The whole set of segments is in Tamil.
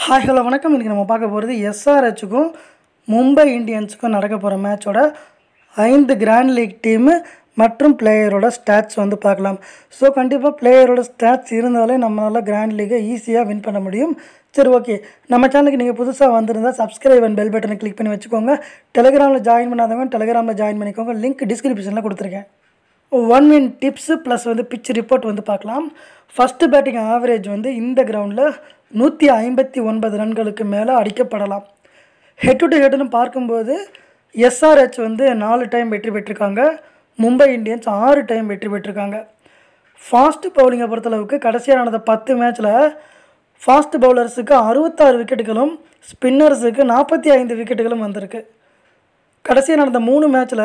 ஹாய் ஹலோ வணக்கம் இன்றைக்கி நம்ம பார்க்க போகிறது எஸ்ஆர்ஹெச்சுக்கும் மும்பை இந்தியன்ஸுக்கும் நடக்க போகிற மேட்சோட ஐந்து கிராண்ட் லீக் டீமு மற்றும் பிளேயரோட ஸ்டாட்ஸ் வந்து பார்க்கலாம் ஸோ கண்டிப்பாக பிளேயரோட ஸ்டாட்ஸ் இருந்தாலே நம்மளால் கிராண்ட் லீகை ஈஸியாக வின் பண்ண முடியும் சரி ஓகே நம்ம சேனலுக்கு நீங்கள் புதுசாக வந்திருந்தால் சப்ஸ்கிரைப் அண்ட் பெல் பட்டனை கிளிக் பண்ணி வச்சுக்கோங்க டெலிகிராமில் ஜாயின் பண்ணாதவங்க டெலிகிராமில் ஜாயின் பண்ணிக்கோங்க லிங்க் டிஸ்கிரிப்ஷனில் கொடுத்துருக்கேன் ஒன் வின் டிப்ஸு ப்ளஸ் வந்து பிச் ரிப்போர்ட் வந்து பார்க்கலாம் ஃபஸ்ட்டு பேட்டிங் ஆவரேஜ் வந்து இந்த கிரவுண்டில் நூற்றி ஐம்பத்தி ஒன்பது ரன்களுக்கு மேலே அடிக்கப்படலாம் ஹெட் டு ஹெட்னு பார்க்கும்போது எஸ்ஆர்ஹெச் வந்து நாலு டைம் வெற்றி பெற்றிருக்காங்க மும்பை இந்தியன்ஸ் ஆறு டைம் வெற்றி பெற்றிருக்காங்க ஃபாஸ்ட் பவுலிங்கை பொறுத்தளவுக்கு கடைசியாக நடந்த பத்து மேட்ச்சில் ஃபாஸ்ட் பவுலர்ஸுக்கு அறுபத்தாறு விக்கெட்டுகளும் ஸ்பின்னர்ஸுக்கு நாற்பத்தி ஐந்து விக்கெட்டுகளும் வந்திருக்கு கடைசியாக நடந்த மூணு மேட்ச்சில்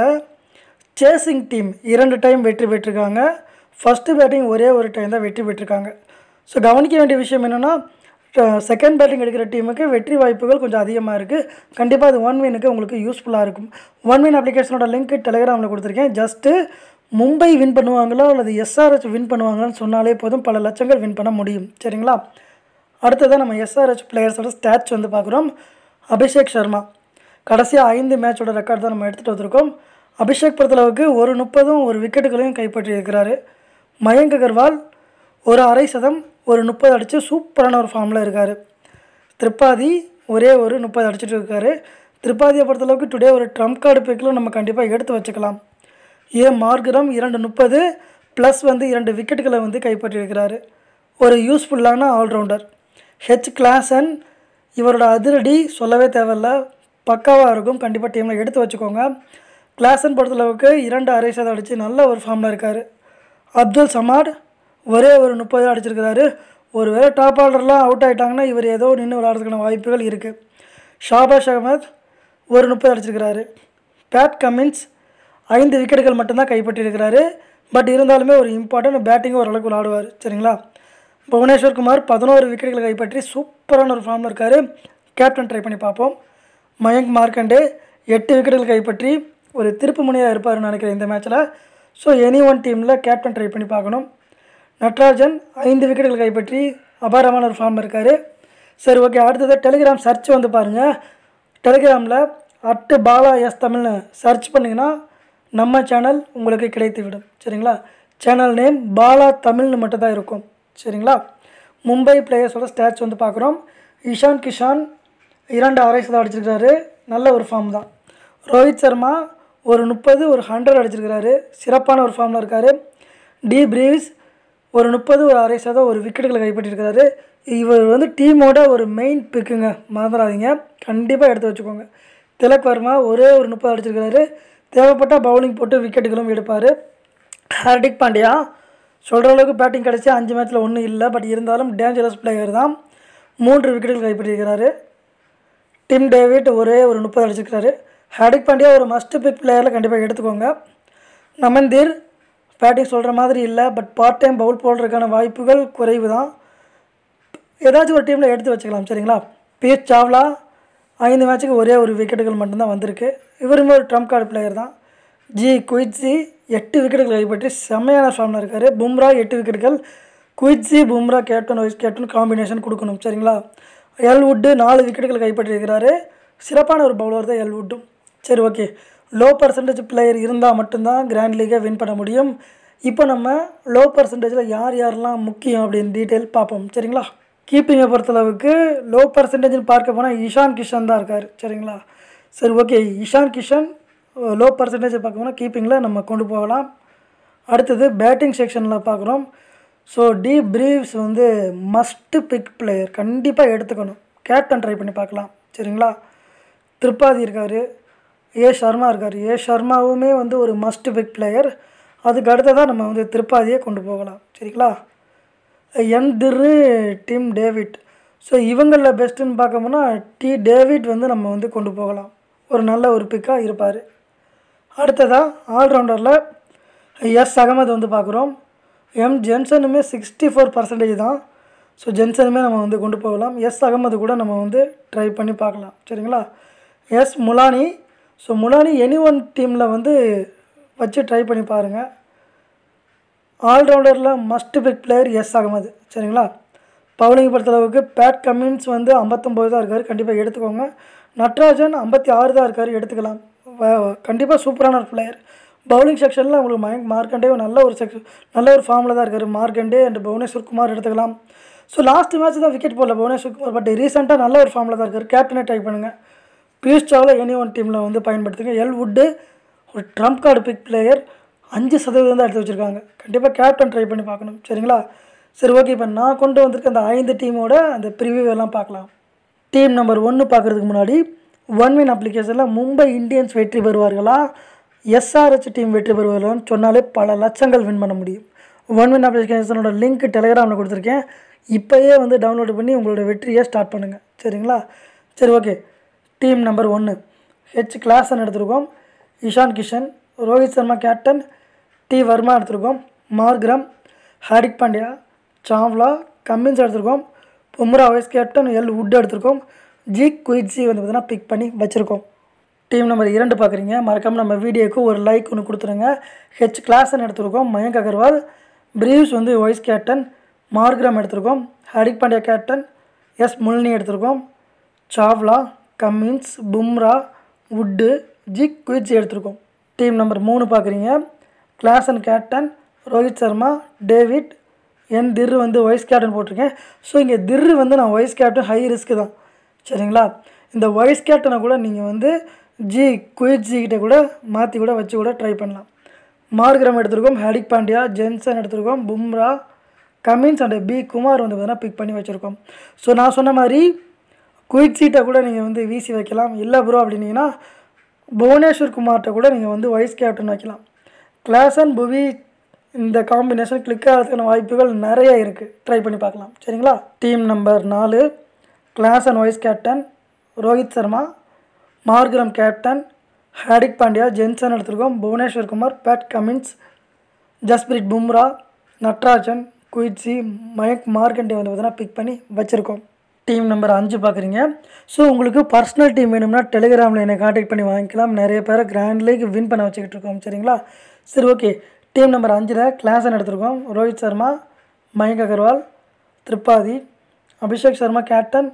சேசிங் டீம் இரண்டு டைம் வெற்றி பெற்றிருக்காங்க ஃபஸ்ட்டு பேட்டிங் ஒரே ஒரு டைம் தான் வெற்றி பெற்றிருக்காங்க ஸோ கவனிக்க வேண்டிய விஷயம் என்னென்னா செகண்ட் பேட்டிங் எடுக்கிற டீமுக்கு வெற்றி வாய்ப்புகள் கொஞ்சம் அதிகமாக இருக்குது கண்டிப்பாக அது ஒன் வினுக்கு உங்களுக்கு யூஸ்ஃபுல்லாக இருக்கும் ஒன் வின் அப்ளிகேஷனோட லிங்க் டெலிகிராமில் கொடுத்துருக்கேன் ஜஸ்ட்டு மும்பை வின் பண்ணுவாங்களோ அல்லது எஸ்ஆர்ஹெச் வின் பண்ணுவாங்கன்னு சொன்னாலே போதும் பல லட்சங்கள் வின் பண்ண முடியும் சரிங்களா அடுத்ததாக நம்ம எஸ்ஆர்ஹெச் பிளேயர்ஸோட ஸ்டாட்ச் வந்து பார்க்குறோம் அபிஷேக் சர்மா கடைசியாக ஐந்து மேட்சோட ரெக்கார்ட் தான் நம்ம எடுத்துகிட்டு வந்திருக்கோம் அபிஷேக் பொறுத்தளவுக்கு ஒரு முப்பதும் ஒரு விக்கெட்டுகளையும் கைப்பற்றி இருக்கிறாரு மயங்க் அகர்வால் ஒரு அரை சதம் ஒரு முப்பது அடித்து சூப்பரான ஒரு ஃபார்மில் இருக்கார் திரிபாதி ஒரே ஒரு முப்பது அடிச்சிட்டு இருக்காரு திரிபாதியை பொறுத்தளவுக்கு டுடே ஒரு ட்ரம்ப் கார்டு பிக்கில் நம்ம கண்டிப்பாக எடுத்து வச்சுக்கலாம் ஏ மார்கரம் இரண்டு முப்பது ப்ளஸ் வந்து இரண்டு விக்கெட்டுகளை வந்து கைப்பற்றியிருக்கிறாரு ஒரு யூஸ்ஃபுல்லான ஆல்ரவுண்டர் ஹெச் கிளாசன் இவரோட அதிரடி சொல்லவே தேவையில்ல பக்காவாக இருக்கும் கண்டிப்பாக டீமில் எடுத்து வச்சுக்கோங்க கிளாசன் பொறுத்தளவுக்கு இரண்டு அரை சதம் அடித்து நல்ல ஒரு ஃபார்மில் இருக்கார் அப்துல் சமாட் ஒரே ஒரு முப்பது அடிச்சிருக்கிறாரு ஒரு வேளை டாப் ஆர்டர்லாம் அவுட் ஆகிட்டாங்கன்னா இவர் ஏதோ நின்று விளையாடுறதுக்கான வாய்ப்புகள் இருக்குது ஷாபாஷ் அகமத் ஒரு முப்பது அடிச்சிருக்கிறாரு பேட் கமின்ஸ் ஐந்து விக்கெட்டுகள் மட்டும்தான் கைப்பற்றியிருக்கிறாரு பட் இருந்தாலுமே ஒரு இம்பார்ட்டன்ட் பேட்டிங்கும் ஓரளவுக்கு விளாடுவார் சரிங்களா புவனேஸ்வர் குமார் பதினோரு விக்கெட்டுகளை கைப்பற்றி சூப்பரான ஒரு ஃபார்மில் இருக்கார் கேப்டன் ட்ரை பண்ணி பார்ப்போம் மயங்க் மார்க்கண்டே எட்டு விக்கெட்டுகள் கைப்பற்றி ஒரு திருப்பு முனையாக இருப்பார்னு நினைக்கிறேன் இந்த மேட்ச்சில் ஸோ எனி ஒன் டீமில் கேப்டன் ட்ரை பண்ணி பார்க்கணும் நட்ராஜன் ஐந்து விக்கெட்டுகள் கைப்பற்றி அபாரமான ஒரு ஃபார்ம் இருக்கார் சரி ஓகே அடுத்தது டெலிகிராம் சர்ச் வந்து பாருங்கள் டெலிகிராமில் அட்டு பாலா எஸ் தமிழ்னு சர்ச் பண்ணிங்கன்னா நம்ம சேனல் உங்களுக்கு கிடைத்து விடும் சரிங்களா சேனல் நேம் பாலா தமிழ்னு மட்டும் தான் இருக்கும் சரிங்களா மும்பை பிளேயர்ஸோட ஸ்டாட்ச் வந்து பார்க்குறோம் இஷான் கிஷான் இரண்டு அரை சதம் அடிச்சிருக்கிறாரு நல்ல ஒரு ஃபார்ம் தான் ரோஹித் சர்மா ஒரு முப்பது ஒரு ஹண்ட்ரட் அடிச்சிருக்கிறாரு சிறப்பான ஒரு ஃபார்மில் இருக்கார் டி பிரீவ்ஸ் ஒரு முப்பது ஒரு அரை சதம் ஒரு விக்கெட்டுகளை கைப்பற்றிருக்கிறாரு இவர் வந்து டீமோட ஒரு மெயின் பிக்குங்க மறந்துடாதீங்க கண்டிப்பாக எடுத்து வச்சுக்கோங்க திலக் வர்மா ஒரே ஒரு முப்பது அடிச்சிருக்கிறாரு தேவைப்பட்டால் பவுலிங் போட்டு விக்கெட்டுகளும் எடுப்பார் ஹார்திக் பாண்டியா சொல்கிற அளவுக்கு பேட்டிங் கிடச்சி அஞ்சு மேட்ச்சில் ஒன்றும் இல்லை பட் இருந்தாலும் டேஞ்சரஸ் பிளேயர் தான் மூன்று விக்கெட்டுகள் கைப்பற்றியிருக்கிறாரு டிம் டேவிட் ஒரே ஒரு முப்பது அடிச்சிருக்கிறாரு ஹார்திக் பாண்டியா ஒரு மஸ்ட் பிக் பிளேயரில் கண்டிப்பாக எடுத்துக்கோங்க நமந்தீர் பேட்டிங் சொல்கிற மாதிரி இல்லை பட் பார்ட் டைம் பவுல் போடுறதுக்கான வாய்ப்புகள் குறைவு தான் ஏதாச்சும் ஒரு டீமில் எடுத்து வச்சுக்கலாம் சரிங்களா பிஎஸ் சாவ்லா ஐந்து மேட்ச்சுக்கு ஒரே ஒரு விக்கெட்டுகள் மட்டும்தான் வந்திருக்கு இவருமே ஒரு ட்ரம்ப் கார்டு பிளேயர் தான் ஜி குயிட்ஸி எட்டு விக்கெட்டுகள் கைப்பற்றி செம்மையான ஃபார்மில் இருக்கார் பும்ரா எட்டு விக்கெட்டுகள் Coetzee Bumrah captain vice captain combination கொடுக்கணும் சரிங்களா எல்வுட்டு நாலு விக்கெட்டுகள் கைப்பற்றியிருக்கிறாரு சிறப்பான ஒரு பவுலர் தான் எல்வுட்டும் சரி ஓகே லோ பர்சன்டேஜ் பிளேயர் இருந்தால் மட்டும்தான் கிராண்ட் லீகை வின் பண்ண முடியும் இப்போ நம்ம லோ பர்சன்டேஜில் யார் யாரெல்லாம் முக்கியம் அப்படின்னு டீட்டெயில் பார்ப்போம் சரிங்களா கீப்பிங்கை பொறுத்தளவுக்கு லோ பர்சன்டேஜ்னு பார்க்க போனால் இஷான் கிஷன் தான் இருக்கார் சரிங்களா சரி okay Ishan Kishan low percentage பார்க்க போனால் கீப்பிங்கில் நம்ம கொண்டு போகலாம் அடுத்தது பேட்டிங் செக்ஷனில் பார்க்குறோம் ஸோ டி பிரீவ்ஸ் வந்து மஸ்ட்டு பிக் பிளேயர் கண்டிப்பாக எடுத்துக்கணும் கேப்டன் ட்ரை பண்ணி பார்க்கலாம் சரிங்களா திரிபாதி இருக்கார் ஏ சர்மா இருக்கார் ஏ சர்மாவுமே வந்து ஒரு மஸ்ட் பிக் பிளேயர் அதுக்கு அடுத்ததாக நம்ம வந்து திரிபாதியை கொண்டு போகலாம் சரிங்களா N Dhir Tim David so இவங்களில் பெஸ்ட்டுன்னு பார்க்க போனால் டி டேவிட் வந்து நம்ம வந்து கொண்டு போகலாம் ஒரு நல்ல ஒரு பிக்காக இருப்பார் அடுத்ததாக ஆல்ரவுண்டரில் எஸ் அகமது வந்து பார்க்குறோம் எம் ஜென்சனுமே சிக்ஸ்டி ஃபோர் பர்சன்டேஜ் தான் ஸோ ஜென்சனுமே நம்ம வந்து கொண்டு போகலாம் எஸ் அகமது கூட நம்ம வந்து ட்ரை பண்ணி பார்க்கலாம் சரிங்களா S Mulani so Mulani any one டீமில் வந்து வச்சு ட்ரை பண்ணி பாருங்கள் ஆல்ரவுண்டரில் must pick player S Ahmed சரிங்களா பவுலிங் பொறுத்தளவுக்கு பேட் கமின்ஸ் வந்து ஐம்பத்தொம்போது தான் இருக்கார் கண்டிப்பாக எடுத்துக்கோங்க நட்ராஜன் ஐம்பத்தி ஆறு தான் இருக்கார் எடுத்துக்கலாம் கண்டிப்பாக சூப்பரான ஒரு பிளேயர் பவுலிங் செக்ஷனில் உங்களுக்கு மயங்க் மார்க்கண்டே ஒரு நல்ல ஒரு செக்ஷன் நல்ல ஒரு ஃபார்மில் தான் இருக்கார் மார்க்கண்டே அண்ட் புவனேஸ்வர் குமார் எடுத்துக்கலாம் ஸோ லாஸ்ட் மேட்ச் தான் விக்கெட் போடல புவனேஸ்வர் குமார் பட் ரீசெண்டாக நல்ல ஒரு ஃபார்மில் தான் இருக்கார் கேப்டனை ட்ரை பண்ணுங்கள் பியூஷ் சாவ்லா எனி ஒன் டீமில் வந்து பயன்படுத்துங்க எல் வுட்டு ஒரு ட்ரம்ப் கார்டு பிக் பிளேயர் அஞ்சு சதவீதம் தான் எடுத்து வச்சுருக்காங்க கண்டிப்பாக கேப்டன் ட்ரை பண்ணி பார்க்கணும் சரிங்களா சரி ஓகே இப்போ நான் கொண்டு வந்திருக்க அந்த ஐந்து டீமோட அந்த ப்ரிவியூ எல்லாம் பார்க்கலாம் டீம் நம்பர் ஒன்று பார்க்குறதுக்கு முன்னாடி ஒன் வின் அப்ளிகேஷனில் மும்பை இந்தியன்ஸ் வெற்றி பெறுவார்களா எஸ்ஆர்ஹெச் டீம் வெற்றி பெறுவார்களான்னு சொன்னாலே பல லட்சங்கள் வின் பண்ண முடியும் ஒன் வின் அப்ளிகேஷனோட லிங்க் டெலிகிராமில் கொடுத்துருக்கேன் இப்போயே வந்து டவுன்லோட் பண்ணி உங்களோட வெற்றியை ஸ்டார்ட் பண்ணுங்கள் சரிங்களா சரி ஓகே டீம் நம்பர் ஒன்று ஹெச் கிளாஸன் எடுத்திருக்கோம் இஷான் கிஷன் ரோஹித் சர்மா கேப்டன் டி வர்மா எடுத்திருக்கோம் மார்க்ரம் ஹார்திக் பாண்டியா சாவ்லா கம்மின்ஸ் எடுத்திருக்கோம் Bumrah vice captain L Wood எடுத்திருக்கோம் ஜி குயிட்ஸி வந்து பார்த்தீங்கன்னா பிக் பண்ணி வச்சுருக்கோம் டீம் நம்பர் இரண்டு பார்க்குறீங்க மறக்காமல் நம்ம வீடியோக்கு ஒரு லைக் ஒன்று கொடுத்துருங்க ஹெச் கிளாஸன் எடுத்திருக்கோம் மயங்க் அகர்வால் பிரீவ்ஸ் வந்து வைஸ் கேப்டன் மார்க்ரம் எடுத்திருக்கோம் ஹார்திக் பாண்டியா கேப்டன் எஸ் முல்னி எடுத்திருக்கோம் Chawla Cummins Bumrah Wood G Coetzee எடுத்திருக்கோம் டீம் நம்பர் மூணு பார்க்குறீங்க Klaasen captain Rohit Sharma David N Dhir வந்து வைஸ் கேப்டன் போட்டிருக்கேன் ஸோ இங்கே திர்ரு வந்து நான் வைஸ் கேப்டன் ஹை ரிஸ்க்கு தான் சரிங்களா இந்த வைஸ் கேப்டனை கூட நீங்கள் வந்து ஜி குயிட்ஸி கிட்ட கூட மாற்றி கூட வச்சு கூட ட்ரை பண்ணலாம் மார்க்ரம் எடுத்திருக்கோம் ஹார்திக் பாண்டியா ஜென்சன் எடுத்திருக்கோம் Bumrah Cummins and B Kumar வந்து பார்த்தீங்கன்னா பிக் பண்ணி வச்சுருக்கோம் ஸோ நான் சொன்ன மாதிரி குயிட் சீட்டை கூட நீங்கள் வந்து வீசி வைக்கலாம் இல்லை ப்ரோ அப்படின்னீங்கன்னா புவனேஸ்வர் குமார்கிட்ட கூட நீங்கள் வந்து வைஸ் கேப்டன் வைக்கலாம் கிளாஸ் அண்ட் புவி இந்த காம்பினேஷன் கிளிக் ஆகிறதுக்கான வாய்ப்புகள் நிறைய இருக்குது ட்ரை பண்ணி பார்க்கலாம் சரிங்களா டீம் நம்பர் நாலு Klaas and vice captain Rohit Sharma Markram captain Hardik Pandya Jansen எடுத்திருக்கோம் Bhuvneshwar Kumar Pat Cummins Jasprit Bumrah Natarajan Coetzee Mayank Markande வந்து பார்த்தீங்கன்னா பிக் பண்ணி வச்சுருக்கோம் டீம் நம்பர் அஞ்சு பார்க்குறீங்க ஸோ உங்களுக்கு பர்சனல் டீம் வேணும்னா டெலிகிராமில் என்னை காண்டாக்ட் பண்ணி வாங்கிக்கலாம் நிறைய பேரை கிராண்ட் லீக் வின் பண்ண வச்சுக்கிட்டு இருக்கோம் சரிங்களா சரி ஓகே டீம் நம்பர் அஞ்சில் கிளாஸன் எடுத்திருக்கோம் ரோஹித் சர்மா மயங்க் அகர்வால் திரிபாதி அபிஷேக் சர்மா கேப்டன்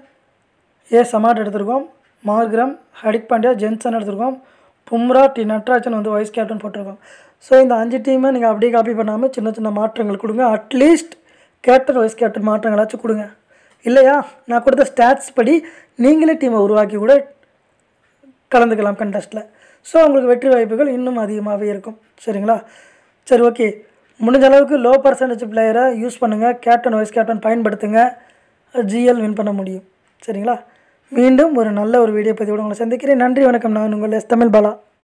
ஏ சமாட் எடுத்திருக்கோம் மார்க்ரம் ஹர்திக் பாண்டியா ஜென்சன் எடுத்திருக்கோம் பும்ரா டி நட்ராஜன் வந்து வைஸ் கேப்டன் போட்டிருக்கோம் ஸோ இந்த அஞ்சு டீமை நீங்கள் அப்படியே காப்பி பண்ணாமல் சின்ன சின்ன மாற்றங்கள் கொடுங்க அட்லீஸ்ட் கேப்டன் வைஸ் கேப்டன் மாற்றங்களாச்சும் கொடுங்க இல்லையா நான் கொடுத்த ஸ்டாட்ஸ் படி நீங்களே டீமை உருவாக்கி கூட கலந்துக்கலாம் கண்டஸ்ட்டில் ஸோ உங்களுக்கு வெற்றி வாய்ப்புகள் இன்னும் அதிகமாகவே இருக்கும் சரிங்களா சரி ஓகே முடிஞ்ச அளவுக்கு லோ பர்சன்டேஜ் பிளேயரை யூஸ் பண்ணுங்கள் கேப்டன் வைஸ் கேப்டன் பயன்படுத்துங்க ஜிஎல் வின் பண்ண முடியும் சரிங்களா மீண்டும் ஒரு நல்ல ஒரு வீடியோ பதிவோடு உங்களை சந்திக்கிறேன் நன்றி வணக்கம் நான் உங்கள் எஸ் தமிழ் பாலா